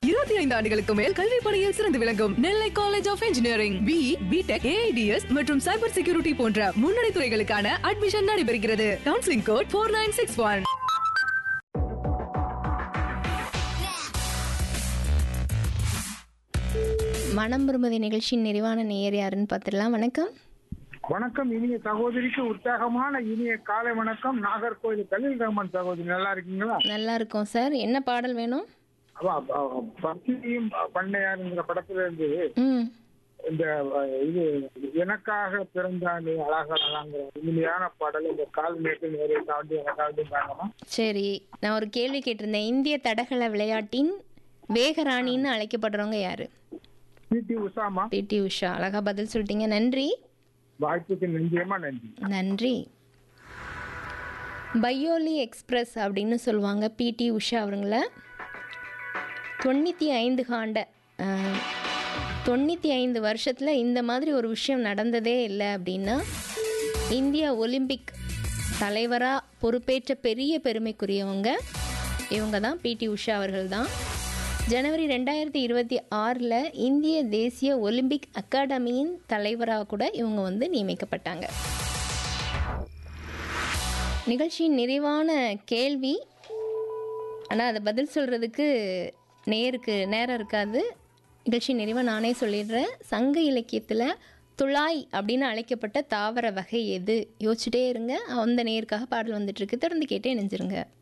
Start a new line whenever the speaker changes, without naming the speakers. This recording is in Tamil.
இருபத்தி ஐந்து ஆண்டுகளுக்கு மேல் கல்வி பணியில் சிறந்து விளங்கும் Nellai college of engineering B BTech AIDS மற்றும் சைபர் செக்யூரிட்டி போன்ற முன்னணி துறைகளுக்கான அட்மிஷன் நடைபெறுகிறது counselling code four nine six one
மனம் விரும்புதி நிகழ்ச்சியின் நிறைவான நேயர் யாருன்னு பார்த்துடலாம் வணக்கம்
வணக்கம் இனிய சகோதரிக்கு உற்சாகமான இனிய காலை வணக்கம் நாகர்கோவில் கலில் ரஹ்மான் சகோதரி நல்லா இருக்கீங்களா
நல்லா இருக்கோம் சார் என்ன பாடல் வேணும்
அவ- அவ- பக்தியும் பண்ணையாருங்கிற படத்துல இருந்து
ம்
இந்த அஹ், இது எனக்காக பிறந்தாலே அழகழகாங்கிற இனிமையான பாடல் இந்த கால் மேட்டு நேரை தாண்டி எனக்காக தாங்கம்மா
சரி நான் ஒரு கேள்வி கேட்டிருந்தேன் இந்திய தடகள விளையாட்டின் வேகராணின்னு அழைக்கப்படுறவங்க யாரு
பிடி உஷாமா
பிடி உஷா அழகா பதில் சொல்லிட்டீங்க நன்றி
வாய்ப்புக்கு நன்றியம்மா நன்றி
நன்றி பையோலி எக்ஸ்பிரஸ் அப்படின்னு சொல்லுவாங்க பிடி உஷா அவங்கள தொண்ணூற்றி ஐந்து காண்ட அஹ், தொண்ணூற்றி ஐந்து வருஷத்தில் இந்த மாதிரி ஒரு விஷயம் நடந்ததே இல்லை அப்படின்னா இந்திய ஒலிம்பிக் தலைவராக பொறுப்பேற்ற பெரிய பெருமைக்குரியவங்க இவங்க தான் பிடி உஷா அவர்கள் தான் ஜனவரி ரெண்டாயிரத்தி இருபத்தி ஆறில் இந்திய தேசிய ஒலிம்பிக் அகாடமியின் தலைவராக கூட இவங்க வந்து நியமிக்கப்பட்டாங்க நிகழ்ச்சியின் நிறைவான கேள்வி ஆனால் அதை பதில் சொல்கிறதுக்கு நேருக்கு நேரம் இருக்காது நிகழ்ச்சி நிறைவாக நானே சொல்லிடுறேன் சங்க இலக்கியத்தில் துளாய் அப்படின்னு அழைக்கப்பட்ட தாவர வகை எது யோசிச்சுட்டே இருங்க அந்த நேருக்காக பாடல் வந்துட்டுருக்கு தொடர்ந்து கேட்டே இணைஞ்சிருங்க